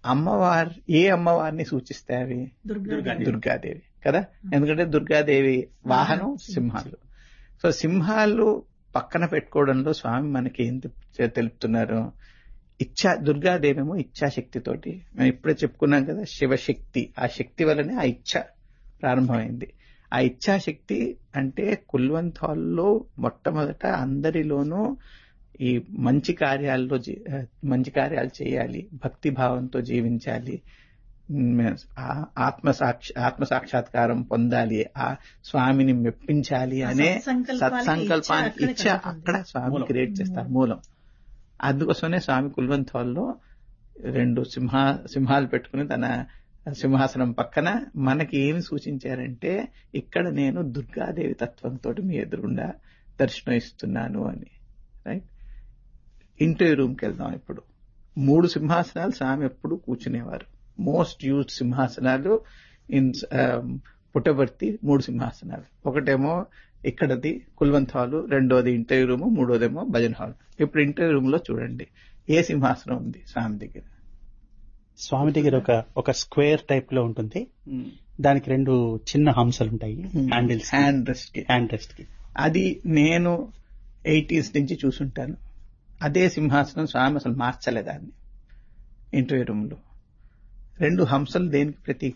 అమ్మవారు ఏ అమ్మవారిని సూచిస్తాయి అవి దుర్గాదేవి. దుర్గాదేవి కదా ఎందుకంటే దుర్గాదేవి వాహనం సింహాలు సో సింహాలు పక్కన పెట్టుకోవడంలో స్వామి మనకి ఏం తెప్- తెలుపుతున్నారు ఇచ్చా దుర్గాదేవేమో ఇచ్ఛాశక్తితోటి మేము ఇప్పుడే చెప్పుకున్నాం కదా శివశక్తి ఆ శక్తి వల్లనే ఆ ఇచ్ఛ ప్రారంభమైంది ఆ ఇచ్ఛాశక్తి అంటే కుల్వంత్ హాల్లో మొట్టమొదట అందరిలోనూ ఈ మంచి కార్యాల్లో జీ- ఆ, మంచి కార్యాలు చేయాలి భక్తి భావంతో జీవించాలి ఉమ్, ఆ- ఆత్మ సాక్ష ఆత్మ సాక్షాత్కారం పొందాలి ఆ స్వామిని మెప్పించాలి అనే సత్సంకల్పాలకి సత్సంకల్పానికి ఇచ్చ ఇచ్చ అక్కడ అక్కడ స్వామి మూలం. క్రియేట్ చేస్తారు మూలం అందుకోసమే స్వామి కుల్వంత్ హాల్లో రెండు సింహ సింహాలు పెట్టుకుని తన సింహాసనం పక్కన మనకి ఏమి సూచించారంటే ఇక్కడ నేను దుర్గాదేవి తత్వంతో మీ ఎదురుగుండా దర్శనం ఇస్తున్నాను అని రైట్ ఇంటర్వ్యూ రూమ్కి వెళ్దాం ఇప్పుడు మూడు సింహాసనాలు స్వామి ఎప్పుడు కూర్చునేవారు మోస్ట్ యూజ్డ్ సింహాసనాలు ఇన్ పుట్టబర్తి మూడు సింహాసనాలు ఒకటేమో ఇక్కడది కుల్వంత్ హాల్ రెండోది ఇంటర్వ్యూ రూమ్ మూడోదేమో భజన్ హాల్ ఇప్పుడు ఇంటర్వ్యూ రూమ్ లో చూడండి ఏ సింహాసనం ఉంది స్వామి దగ్గర స్వామి దగ్గర ఒక ఒక స్క్వేర్ టైప్ లో ఉంటుంది దానికి రెండు చిన్న హంసలు ఉంటాయి హ్యాండిల్స్ హ్యాండ్ రెస్ట్ కి హ్యాండ్ రెస్ట్ కి అది నేను ఎయిటీస్ నుంచి చూసుంటాను అదే సింహాసనం స్వామి అసలు మార్చలేదాన్ని ఇంటర్వ్యూ రూమ్ లో రెండు హంసలు దేనికి ప్రతీక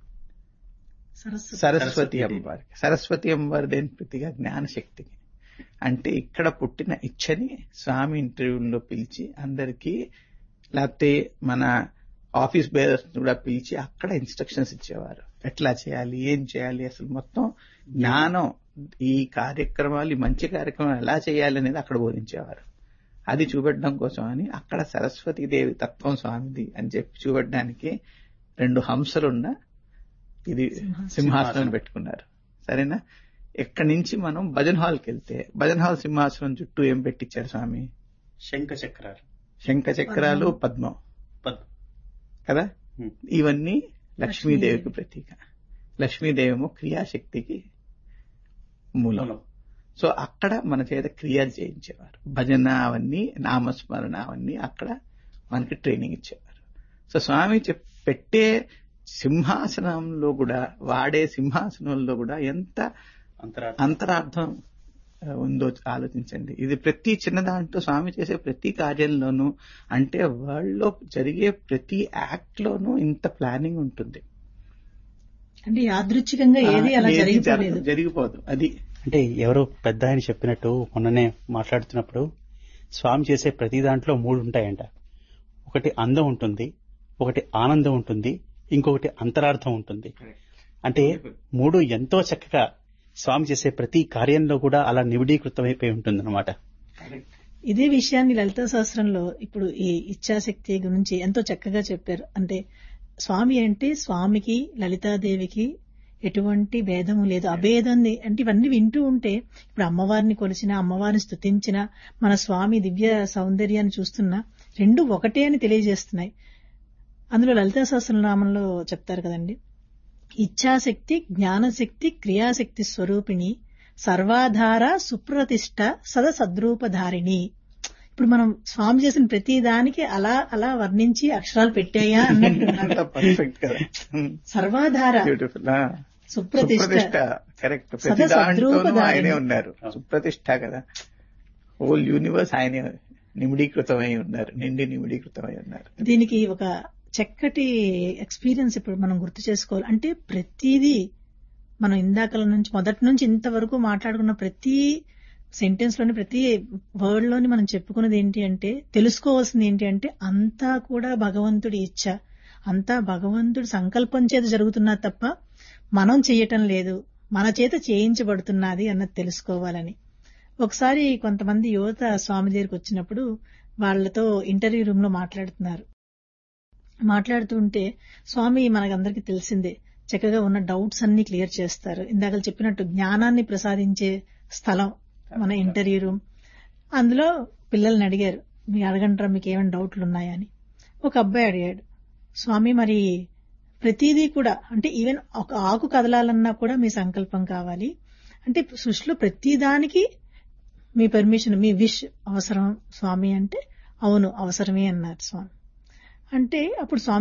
సరస్వతి సరస్వతి అమ్మవారికి సరస్వతి అమ్మవారి దేని ప్రతిగా జ్ఞానశక్తికి అంటే ఇక్కడ పుట్టిన ఇచ్చని స్వామి ఇంటర్వ్యూలో పిలిచి అందరికీ లేకపోతే మన ఆఫీస్ బేరర్స్ కూడా పిలిచి అక్కడ ఇన్స్ట్రక్షన్స్ ఇచ్చేవారు ఎట్లా చేయాలి ఏం చేయాలి అసలు మొత్తం జ్ఞానం ఈ కార్యక్రమాలు ఈ మంచి కార్యక్రమాలు ఎలా చేయాలి అనేది అక్కడ బోధించేవారు అది చూపెట్టడం కోసం అని అక్కడ సరస్వతి దేవి తత్వం స్వామిది అని చెప్పి చూపెట్టడానికి రెండు హంసలున్న ఇది సింహాసనం. సింహాసనం పెట్టుకున్నారు సరేనా ఎక్కడి నుంచి మనం భజన్ హాల్కి వెళ్తే భజన్ హాల్ సింహాసనం చుట్టూ ఏం పెట్టించారు స్వామి శంఖ చక్రాలు శంఖ చక్రాలు పద్మం పద్మ కదా Hmm. ఇవన్నీ లక్ష్మీదేవికి ప్రతీక లక్ష్మీదేవేమో క్రియాశక్తికి మూలం మూలం. సో అక్కడ మన చేత క్రియలు చేయించేవారు భజన అవన్నీ నామస్మరణ అవన్నీ అక్కడ మనకి ట్రైనింగ్ ఇచ్చేవారు సో స్వామి చెప్ పెట్టే సింహాసనంలో కూడా వాడే సింహాసనంలో కూడా ఎంత అంతరార్థం అంతరార్థం ఆ, ఉందో ఆలోచించండి ఇది ప్రతి చిన్న దాంట్లో స్వామి చేసే ప్రతి కార్యంలోనూ అంటే వరల్డ్ లో జరిగే ప్రతి యాక్ట్ లోనూ ఇంత ప్లానింగ్ ఉంటుంది అంటే యాదృచ్ఛికంగా ఏది అలా ఏది జరిగిపోలేదు జరగదు, జరిగిపోదు అది అంటే ఎవరో పెద్ద ఆయన చెప్పినట్టు మొన్ననే మాట్లాడుతున్నప్పుడు స్వామి చేసే ప్రతి దాంట్లో మూడు ఉంటాయంట ఒకటి అందం ఉంటుంది ఒకటి ఆనందం ఉంటుంది ఇంకొకటి అంతరార్థం ఉంటుంది అంటే మూడు ఎంతో చక్కగా స్వామి చేసే ప్రతి కార్యంలో కూడా అలా నివిడీకృతమైపోయి ఉంటుందన్నమాట ఇదే విషయాన్ని లలితా శాస్త్రంలో ఇప్పుడు ఈ ఇచ్ఛాశక్తి గురించి ఎంతో చక్కగా చెప్పారు అంటే స్వామి అంటే స్వామికి లలితాదేవికి ఎటువంటి భేదము లేదు అభేదాన్ని అంటే ఇవన్నీ వింటూ ఉంటే ఇప్పుడు అమ్మవారిని కొలిచిన అమ్మవారిని స్తుతించిన మన స్వామి దివ్య సౌందర్యాన్ని చూస్తున్నా రెండు ఒకటే అని తెలియజేస్తున్నాయి అందులో లలితా సహస్రనామంలో చెప్తారు కదండి ఇచ్ఛాశక్తి జ్ఞానశక్తి క్రియాశక్తి స్వరూపిణి సర్వాధార సుప్రతిష్ట సద సద్రూపధారిణి ఇప్పుడు మనం స్వామి చేసిన ప్రతి దానికి అలా అలా వర్ణించి అక్షరాలు పెట్టాయా అన్నట్టు పర్ఫెక్ట్ కదా సర్వాధార బ్యూటిఫుల్ సుప్రతిష్ట సుప్రతిష్ట కరెక్ట్ ప్రతి సదా దాంట్లోనూ సద్రూపధారిణి. ఆయనే ఉన్నారు సుప్రతిష్ట కదా హోల్ యూనివర్స్ ఆయనే నిమిడీకృతమై ఉన్నారు నిండి నిమిడీకృతమై ఉన్నారు దీనికి ఒక చక్కటి ఎక్స్పీరియన్స్ ఇప్పుడు మనం గుర్తు చేసుకోవాలి అంటే ప్రతిదీ మనం ఇందాకల నుంచి మొదటి నుంచి ఇంతవరకు మాట్లాడుకున్న ప్రతి సెంటెన్స్ లోని ప్రతి వర్డ్ లోని మనం చెప్పుకున్నది ఏంటి అంటే తెలుసుకోవాల్సింది ఏంటి అంటే అంతా కూడా భగవంతుడి ఇచ్చ అంతా భగవంతుడి సంకల్పం చేత జరుగుతున్నది తప్ప మనం చెయ్యటం లేదు మన చేత చేయించబడుతున్నది అన్నది తెలుసుకోవాలని ఒకసారి కొంతమంది యువత స్వామి దగ్గరికి వచ్చినప్పుడు వాళ్ళతో ఇంటర్వ్యూ రూమ్ లో మాట్లాడుతున్నారు మాట్లాడుతుంటే స్వామి మనకందరికీ తెలిసిందే చక్కగా ఉన్న డౌట్స్ అన్ని క్లియర్ చేస్తారు ఇందాక చెప్పినట్టు జ్ఞానాన్ని ప్రసాదించే స్థలం మన ఇంటర్వ్యూ రూమ్ అందులో పిల్లల్ని అడిగారు మీరు అడగంటారా మీకు ఏమైనా డౌట్లు ఉన్నాయా అని ఒక అబ్బాయి అడిగాడు స్వామి మరి ప్రతిదీ కూడా అంటే ఈవెన్ ఒక ఆకు కదలాలన్నా కూడా మీ సంకల్పం కావాలి అంటే సృష్టిలో ప్రతి దానికి మీ పర్మిషన్ మీ విష్ అవసరం స్వామి అంటే అవును అవసరమే అన్నారు స్వామి అంటే అప్పుడు స్వామి